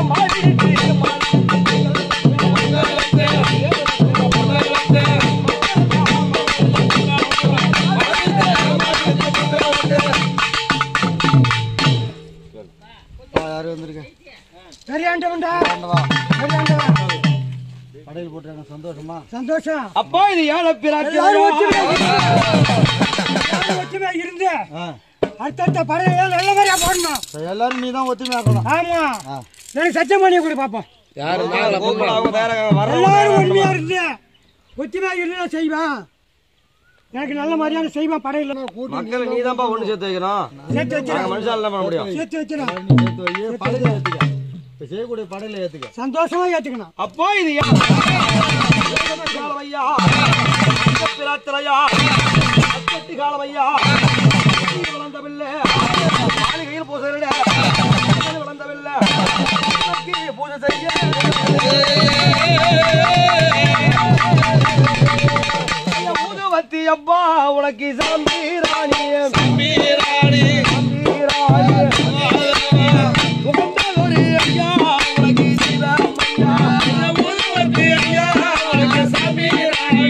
யாரு வந்திருக்க பெரியாண்டவன்டா ஆண்டவா பெரியாண்டவன் படையில் போட்டுருங்க சந்தோஷமா சந்தோஷம் அப்பா இது ஏழை பிராட்டி எல்லாரும் ஒற்றுமையா எல்லாரும் ஒற்றுமையா இருந்து ஆ அடுத்தடுத்த பறவை நல்ல மாதிரியா போடணும் சரி, எல்லாரும் நீ தான் ஒத்துமையா இருக்கணும் ஆமா ஆ. எனக்கு சத்தியம் பண்ணி கொடு பாப்போம் எல்லாரும் உண்மையா இருந்து ஒற்றுமையா இருந்து நான் செய்வேன் எனக்கு நல்ல மாதிரியான செய்வேன் படையில மக்களை நீ தான்ப்பா ஒண்ணு சேர்த்து வைக்கணும் சேர்த்து வச்சிடறேன் மனுஷால தான் பண்ண முடியும் சேர்த்து வச்சிடறேன் நீ சேர்த்து வை படையில ஏத்துக்க இப்ப செய்யக்கூடிய படையில ஏத்துக்க சந்தோஷமா ஏத்துக்கணும் அப்போ இது காலமையா பிராத்திரையா அச்சட்டி காலமையா வளர்ந்த பிள்ளை மாளிகையில் பூசையிட வளர்ந்த பிள்ளை உனக்கு பூஜை செய்ய ஐயா, ஊதுவத்தி அப்பா உனக்கு சம்பீராணி சம்பீராணி உகந்ததொரு ஐயா உனக்கு சிவமையா ஊதுவத்தி ஐயா உனக்கு சம்பீராணி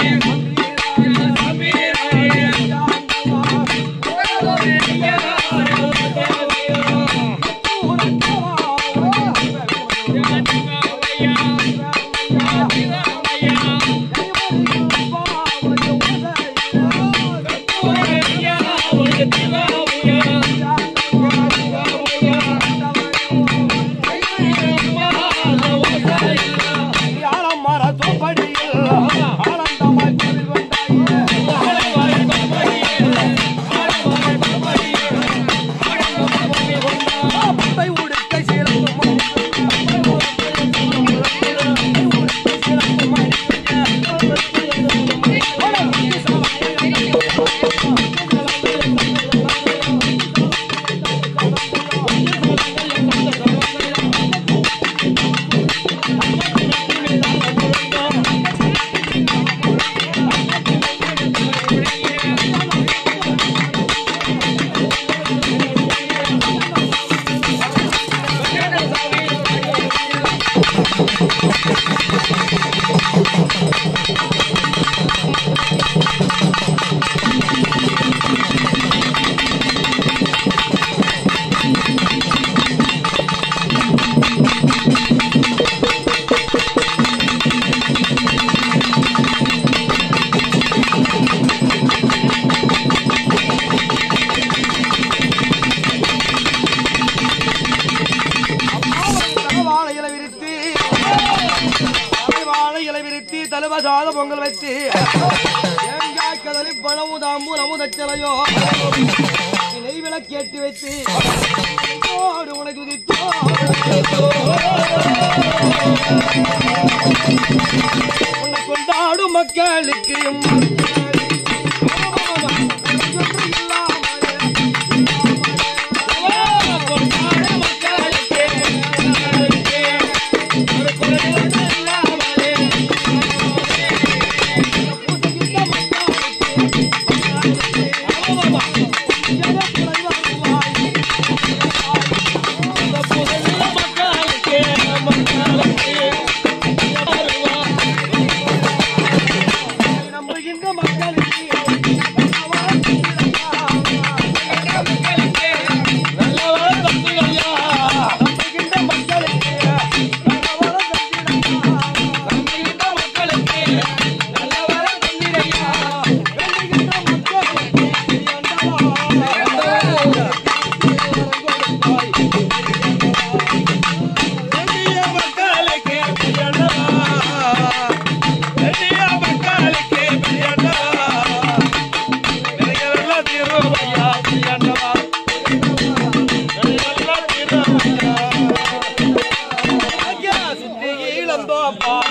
வாழை இலை விரித்து வாழை இலை விரித்து தலுவசாத பொங்கல் வச்சு தேங்காய் கதலி பழமும் தாம்பூலமும் தச்சலையோ நெய் விளக்கேற்றி வச்சு ஓடு உனக்கு உதித்தோ உன்னை கொண்டாடும் மக்களுக்கு நம்புகின்ற மக்களுக்கு நம்புகின்ற மக்களுக்கு நம்புகின்ற மக்களுக்கு வேண்டுகின்ற மக்களுக்கு சுத்தி இளந்தோப்பா